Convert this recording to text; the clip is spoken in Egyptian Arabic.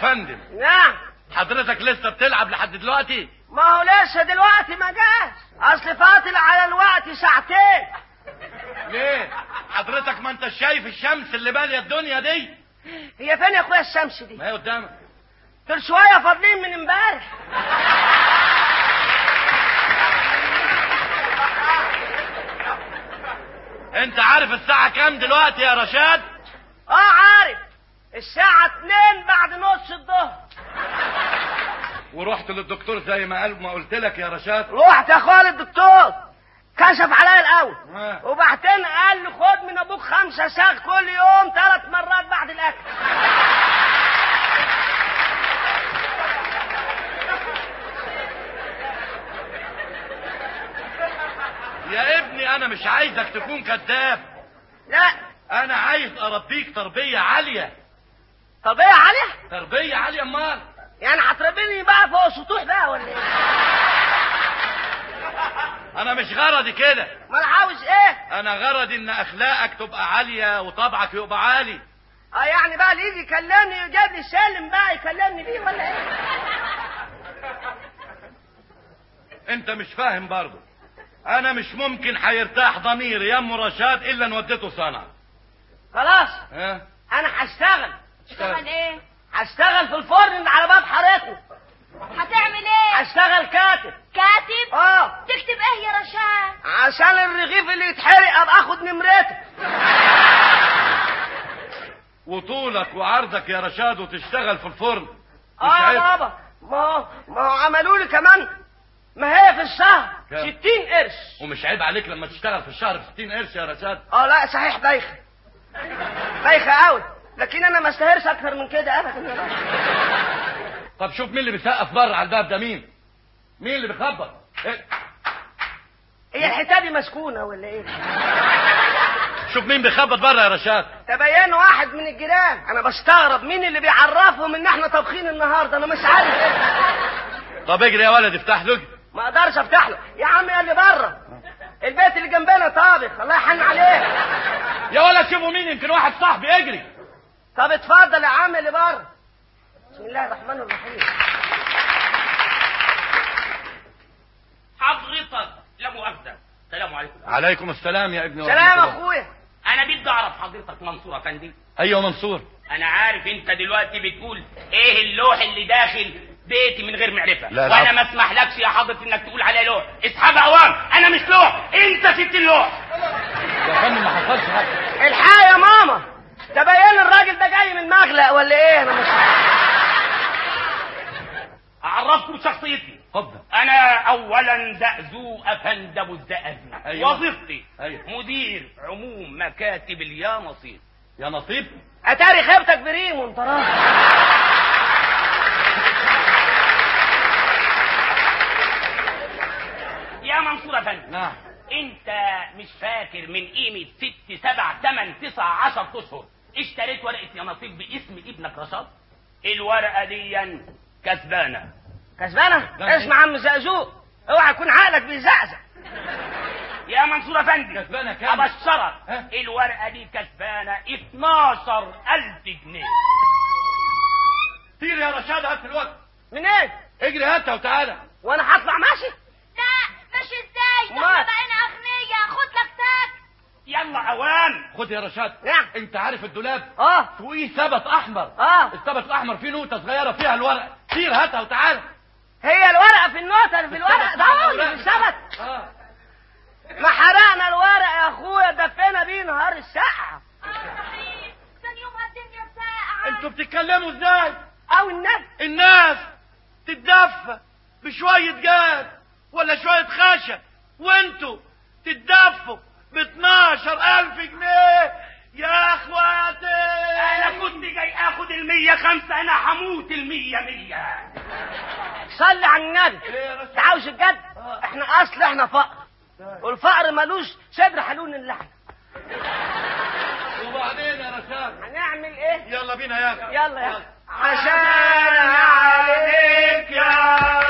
فندم نعم حضرتك لسه بتلعب لحد دلوقتي ما هو لسه دلوقتي ما جاش اصل فاضل على الوقت ساعتين ليه حضرتك ما انت شايف الشمس اللي باليه الدنيا دي هي فين يا اخويا الشمس دي ما هي قدامك دول شويه فاضلين من امبارح انت عارف الساعة كام دلوقتي يا رشاد اه عارف الساعة اتنين بعد نص الظهر ورحت للدكتور زي ما قال ما قلت لك يا رشاد رحت يا اخويا للدكتور كشف عليا الاول آه. وبعدين قال لي خد من ابوك خمسة ساغ كل يوم ثلاث مرات بعد الاكل يا ابني انا مش عايزك تكون كذاب لا انا عايز اربيك تربية عالية تربية عالية تربية عالية امال يعني هتربيني بقى فوق السطوح بقى ولا ايه؟ انا مش غرضي كده ما انا عاوز ايه؟ انا غرضي ان اخلاقك تبقى عالية وطبعك يبقى عالي اه يعني بقى اللي يجي يكلمني يجيب لي سلم بقى يكلمني بيه ولا ايه؟ انت مش فاهم برضه انا مش ممكن هيرتاح ضميري يا ام رشاد الا ان وديته صنعاء خلاص ها انا هشتغل تشتغل ايه هشتغل في الفرن اللي على باب حارتنا هتعمل ايه هشتغل كاتب كاتب اه تكتب ايه يا رشاد عشان الرغيف اللي يتحرق ابقى اخد نمرته وطولك وعرضك يا رشاد وتشتغل في الفرن مش اه عيب بابا ما هو ما هو عملوا لي كمان ما هي في الشهر كام؟ 60 قرش ومش عيب عليك لما تشتغل في الشهر ب 60 قرش يا رشاد اه لا صحيح بايخه بايخه قوي لكن انا ما استاهلش اكتر من كده ابدا يا باشا. طب شوف مين اللي بيسقف بره على الباب ده مين مين اللي بيخبط إيه؟ هي الحته دي مسكونه ولا ايه شوف مين بيخبط بره يا رشاد تبين واحد من الجيران انا بستغرب مين اللي بيعرفهم ان احنا طابخين النهارده انا مش عارف ايه طب اجري يا ولد افتح له ما اقدرش افتح له يا عم قال لي بره البيت اللي جنبنا طابخ الله يحن عليه يا ولد شوفوا مين يمكن واحد صاحبي اجري طب اتفضل يا عم اللي بره بسم الله الرحمن الرحيم حضرتك لا مؤاخذة السلام عليكم عليكم السلام يا ابني سلام ورحمة الله. اخويا انا بدي اعرف حضرتك منصور افندي ايوه منصور انا عارف انت دلوقتي بتقول ايه اللوح اللي داخل بيتي من غير معرفة لا، لا. وانا ما اسمحلكش يا حضرتي انك تقول عليا لوح اسحب اوام انا مش لوح انت ست اللوح يا فندم ما حصلش حاجه الحق يا ماما تبين الراجل ده جاي من مغلق ولا ايه انا مش اعرفكم شخصيتي اتفضل انا اولا زأزو افند ابو الزقازي أيوة. وظيفتي أيوة. مدير عموم مكاتب اليانصيب يا نصيب اتاري خيبتك بريم وانت رايح يا منصور افندي نعم انت مش فاكر من قيمة ست سبع تمن تسع عشر اشهر اشتريت ورقة يا نصيب باسم ابنك رشاد الورقة دي كسبانة كسبانه لا، اسمع عم زقزوق اوعى يكون عقلك بيزعزع يا منصور افندي كسبانة كام؟ ابشرك ها؟ الورقة دي كسبانة 12000 جنيه طير يا رشاد هات الوقت منين اجري هاتها وتعالى وانا هطلع ماشي لا مش ازاي ده ما- احنا بقينا اغنياء خد لك تاك يلا اوام خد يا رشاد نعم. انت عارف الدولاب اه فوقيه سبت احمر اه السبت الاحمر فيه نوته صغيره فيها الورق طير هاتها وتعالى هي الورقه في النوتة اللي في الورق السبت ده مع اللي في الأوراق. السبت اه ما حرقنا الورق يا اخويا دفينا بيه نهار الساعه اه صحيح كان يومها الدنيا ساقعة انتوا بتتكلموا ازاي او النبي الناس تتدفى بشوية جاز ولا شوية خشب وانتوا تتدفوا ب 12000 جنيه يا اخواتي انا كنت جاي اخد المية خمسة انا هموت المية مية صلي على النبي إيه يا رشاد؟ انت عاوز الجد احنا اصل احنا فقر والفقر ملوش صدر حلول اللحم وبعدين يا رشاد هنعمل ايه يلا بينا يا اخي يلا يلا عشان عليك يا